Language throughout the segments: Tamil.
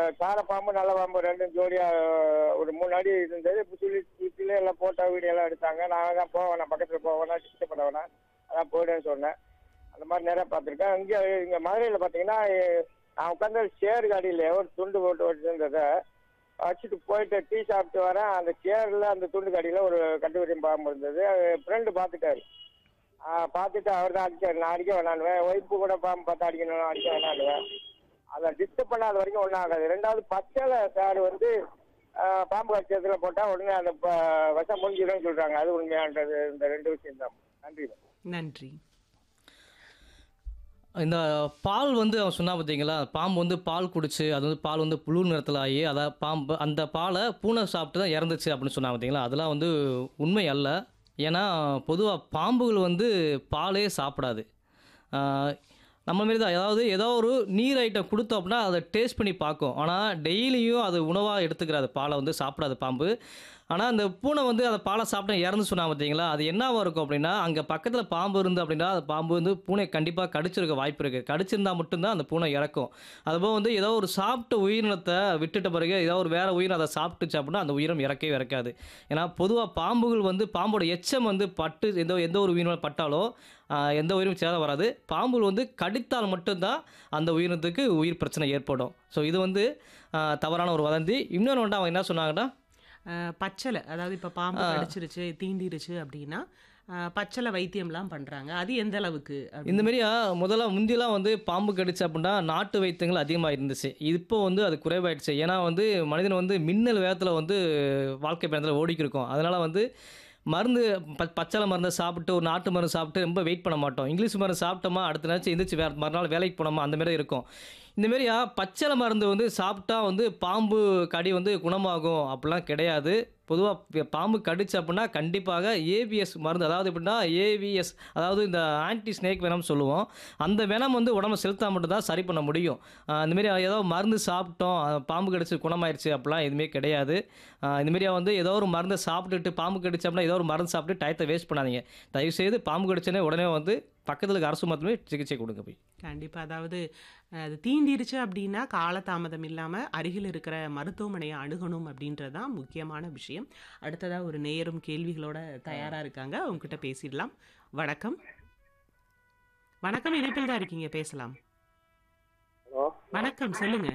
கார பாம்பு நல்ல பாம்பு ரெண்டும் ஜோடியா ஒரு மூணு அடி இருந்தது சுற்றி சுற்றில எல்லாம் போட்டோ வீடியோ எல்லாம் எடுத்தாங்க நான் தான் போவேன் நான் பக்கத்தில் போவேனா டிஸ்டர்ப் பண்ண வேணாம் அதான் போயிடுன்னு சொன்னேன் அந்த மாதிரி நிறைய பார்த்துருக்கேன் இங்கே இங்கே மதுரையில் பார்த்தீங்கன்னா நான் உட்காந்து சேர் காடியில் ஒரு துண்டு போட்டு வச்சுருந்ததை வச்சுட்டு போயிட்டு டீ சாப்பிட்டு வரேன் அந்த சேரில் அந்த துண்டு கடியில் ஒரு கட்டுக்கட்டி பாம்பு இருந்தது ஃப்ரெண்டு பார்த்துட்டாரு ஆ, பார்த்துட்டு அவர் தான் அடிச்சார் நான் அடிக்க வேணானுவேன் ஒய்ஃபு கூட பாம்பு பார்த்து அடிக்கணும் அடிக்க வேணானுவேன் அதை டிஸ்டர்ப் பண்ணாத வரைக்கும் ஒன்றும் ஆகாது ரெண்டாவது பச்சளை சார் வந்து ஆ, பாம்பு கட்சியத்தில் போட்டால் உடனே அந்த ப- விஷம் முடிஞ்சிடும்னு சொல்கிறாங்க அது உண்மையான்றது இந்த ரெண்டு விஷயம் தான் நன்றி நன்றி இந்த பால் வந்து அவன் சொன்னா பார்த்தீங்களா பாம்பு வந்து பால் குடிச்சு அது வந்து பால் வந்து புழு நிறத்தில் ஆகி அதை பாம்பு அந்த பாலை பூனை சாப்பிட்டு தான் இறந்துச்சு அப்படின்னு சொன்னா பார்த்தீங்களா அதெல்லாம் வந்து உண்மை அல்ல ஏன்னா பொதுவாக பாம்புகள் வந்து பாலே சாப்பிடாது ஆஹ் நம்ம மாரி தான் அதாவது ஏதோ ஒரு நீர் ஐட்டம் கொடுத்தோம் அப்படின்னா அதை டேஸ்ட் பண்ணி பார்க்கும் ஆனால் டெய்லியும் அது உணவாக எடுத்துக்கிறாது பாலை வந்து சாப்பிடாது பாம்பு ஆனால் அந்த பூனை வந்து அந்த பாலை சாப்பிட்டு இறந்து சொன்னா பார்த்தீங்களா அது என்னவா இருக்கும் அப்படின்னா அங்கே பக்கத்தில் பாம்பு இருந்து அப்படின்னா அந்த பாம்பு வந்து பூனை கண்டிப்பாக கடிச்சிருக்க வாய்ப்பு இருக்குது கடிச்சிருந்தா மட்டும்தான் அந்த பூனை இறக்கும் அதுபோல் வந்து ஏதோ ஒரு சாப்பிட்ட உயிரினத்தை விட்டுட்ட பிறகு ஏதோ ஒரு வேறு உயிரினம் அதை சாப்பிட்டுச்சு அப்படின்னா அந்த உயிரினம் இறக்கவே இறக்காது ஏன்னா பொதுவாக பாம்புகள் வந்து பாம்போட எச்சம் வந்து பட்டு எந்த எந்த ஒரு உயிரினம் பட்டாலோ ஆஹ், எந்த உயிரும் சேதம் வராது பாம்புகள் வந்து கடித்தால் மட்டும்தான் அந்த உயிரினத்துக்கு உயிர் பிரச்சனை ஏற்படும் ஸோ இது வந்து ஆஹ், தவறான ஒரு வதந்தி இன்னொன்று வந்து அவங்க என்ன சொன்னாங்கன்னா அஹ், பச்சளை அதாவது இப்போ பாம்பு கடிச்சிருச்சு தீண்டிருச்சு அப்படின்னா அஹ், பச்சளை வைத்தியம்லாம் பண்ணுறாங்க அது எந்த அளவுக்கு அப்படி- இந்த மாதிரியா முதல்ல முந்திலாம் வந்து பாம்பு கடிச்சு அப்படின்னா நாட்டு வைத்தியங்கள் அதிகமாக இருந்துச்சு இப்போ வந்து அது குறைவாயிடுச்சு ஏன்னா வந்து மனிதன் வந்து மின்னல் வேகத்தில் வந்து வாழ்க்கை பயணத்தில் ஓடிக்கி இருக்கோம் அதனால் வந்து மருந்து ப பச்சளை மருந்தை சாப்பிட்டு ஒரு நாட்டு மருந்து சாப்பிட்டு ரொம்ப வெயிட் பண்ண மாட்டோம் இங்கிலீஷ் மருந்து சாப்பிட்டோமா அடுத்த நாள் எந்திரிச்சு வேறு மறுநாள் வேலைக்கு போனோமா அந்த மாதிரி இருக்கும் இந்த மாதிரியா பச்சளை மருந்து வந்து சாப்பிட்டா வந்து பாம்பு கடி வந்து குணமாகும் அப்படிலாம் கிடையாது பொதுவாக பாம்பு கடிச்சு அப்படின்னா கண்டிப்பாக ஏபிஎஸ் மருந்து அதாவது எப்படின்னா ஏவிஎஸ் அதாவது இந்த ஆன்டி ஸ்னேக் வெனம் சொல்லுவோம் அந்த வெனம் வந்து உடம்பு செலுத்தா மட்டும் தான் சரி பண்ண முடியும் ஆஹ் இந்த மாதிரி ஏதோ மருந்து சாப்பிட்டோம் ஆஹ் பாம்பு கடிச்சு குணமாயிருச்சு அப்படிலாம் எதுவுமே கிடையாது ஆஹ் இந்த மாதிரியா வந்து ஏதோ ஒரு மருந்தை சாப்பிட்டுட்டு பாம்பு கடிச்சு அப்படின்னா ஏதோ ஒரு மருந்து சாப்பிட்டு டயத்தை வேஸ்ட் பண்ணாதீங்க தயவுசெய்து பாம்பு கடிச்சோடனே உடனே வந்து பக்கத்தில் இருக்க அரசு மருத்துவமே சிகிச்சை கொடுங்க போய் கண்டிப்பா அதாவது அஹ், அது தீண்டிருச்சு அப்படின்னா காலதாமதம் இல்லாமல் அருகில் இருக்கிற மருத்துவமனையை அணுகணும் அப்படின்றது தான் முக்கியமான விஷயம் அடுத்ததா ஒரு நேயரும் கேள்விகளோட தயாரா இருக்காங்க உங்ககிட்ட பேசிடலாம் வணக்கம் வணக்கம் இணைப்பில் தான் இருக்கீங்க பேசலாம் ஹலோ வணக்கம் சொல்லுங்க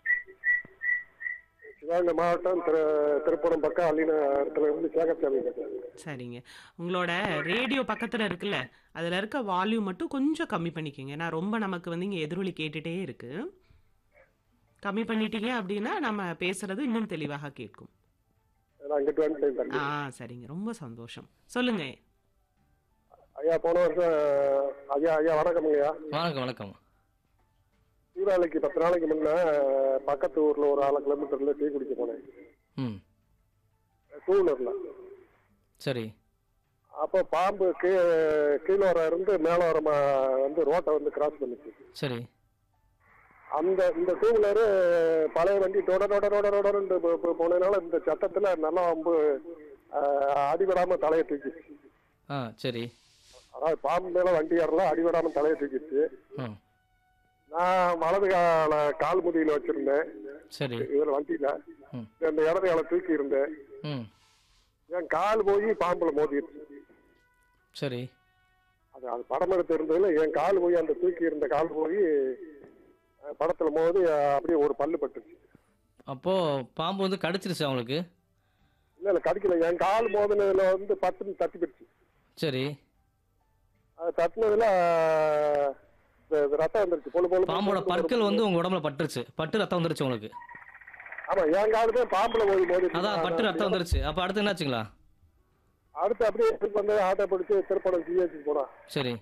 சிவகங்கை மாவட்டம் திரு திருப்பூரம் பக்கம் அள்ளின இடத்துல இருந்து சேகர்சாமி பேசுறேன் சரிங்க உங்களோட ரேடியோ பக்கத்தில் இருக்குல்ல அதில் இருக்க வால்யூம் மட்டும் கொஞ்சம் கம்மி பண்ணிக்கோங்க நான் ரொம்ப நமக்கு வந்து இங்கே எதிரொலி கேட்டுட்டே இருக்கு கம்மி பண்ணிட்டீங்க அப்படின்னா நம்ம பேசுறது இன்னும் தெளிவாக கேட்கும் நான் அங்கிட்டு வந்துட்டேன் தம்பி ஆ சரிங்க ரொம்ப சந்தோஷம் சொல்லுங்க ஐயா போன வருஷம் ஐயா ஐயா வணக்கம் ஐயா வணக்கம் வணக்கம் தீபாவளிக்கு பத்து நாளைக்கு முன்ன பக்கத்து ஊர்ல ஒரு ஆறு கிலோமீட்டர்ல டீ குடிக்க போனேன் ம் டூ வீலர்ல சரி அப்போ பாம்பு கீ கீழே வர இருந்து மேலே வர ம- வந்து ரோட்டை வந்து கிராஸ் பண்ணுச்சு சரி அந்த இந்த டூ வீலரு பழைய வண்டி டொட டொட டொட டொடன்னு போ- போ- போனதுனால இந்த சத்தத்துல நல்லா வந்து அடிபடாம தலையை தூக்கிச்சு ஆ சரி அதாவது பாம்பு மேல வண்டி ஏறலாம் அடிபடாம தலையை தூக்கிச்சு ம் நான் வலது கால கால் முதியில வச்சிருந்தேன் சரி இதுல வண்டியில ம். இந்த இடது கால தூக்கி இருந்தேன் ம் என் கால் போய் பாம்புல மோதிடுச்சு சரி அது அது படம் எடுத்து இருந்ததுல என் கால் போய் அந்த தூக்கி இருந்த கால் போய் அஹ், படத்துல மோதி அஹ், அப்படியே ஒரு பல்லு பட்டுச்சு அப்போது பாம்பு வந்து கடிச்சிருச்சு அவங்களுக்கு இல்ல இல்ல கடிக்கல என் கால் மோதினதுல வந்து பட்டுன்னு தட்டி போயிடுச்சு சரி அது தட்டினதுல அஹ், இந்த- இந்த ரத்தம் வந்துருச்சு பொழு பொழு பாம்போட பற்கள் வந்து உங்கள் உடம்புல பட்டுருச்சு பட்டு ரத்தம் வந்துருச்சு உங்களுக்கு ஆமா என் காலுமே பாம்புல மோதி மோதி அதான் பட்டு ரத்தம் வந்துருச்சு அப்போ அடுத்து என்னாச்சுங்களா அடுத்து அப்படியே திருப்பி வந்து ஆட்டோ பிடிச்சி திருப்பணம் ஜிஹெச் போனா சரி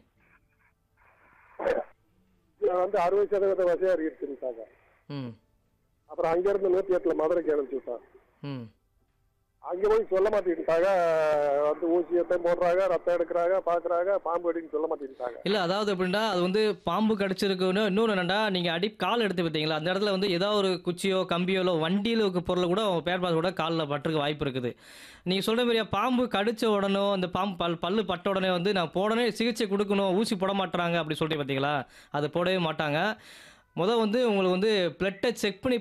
நான் வந்து அறுபது சதவீத வசதியா இருக்குன்ட்டாங்க ம் அப்புறம் அங்கிருந்து நூத்தி எட்டுல மதுரைக்கு அனுப்பிச்சு விட்டான் ம் அங்க போய் சொல்ல மாட்டேன்ட்டாங்க வந்து ஊசியத்தையும் போடுறாங்க ரத்தம் எடுக்கிறாங்க பாக்குறாங்க பாம்பு அடின்னு சொல்ல மாட்டேன்ட்டாங்க இல்லை அதாவது எப்படின்னா அது வந்து பாம்பு கடிச்சிருக்குன்னு இன்னொன்று என்னடா நீங்கள் அடி கால் எடுத்து பார்த்தீங்களா அந்த இடத்துல வந்து ஏதோ ஒரு குச்சியோ கம்பியோ இல்லை வண்டியில் இருக்க பொருள் கூட பேர் பாஸ் கூட காலில் பட்டிருக்க வாய்ப்பு இருக்குது நீங்கள் சொல்கிற மாதிரியா பாம்பு கடிச்ச உடனே அந்த பாம்பு பல் பல்லு பட்ட உடனே வந்து நான் உடனே சிகிச்சை கொடுக்கணும் ஊசி போட மாட்டாங்க அப்படி சொல்லிட்டு பார்த்தீங்களா அது போடவே மாட்டாங்க முதல் வந்து உங்களுக்கு வந்து பிளட்டை செக் பண்ணி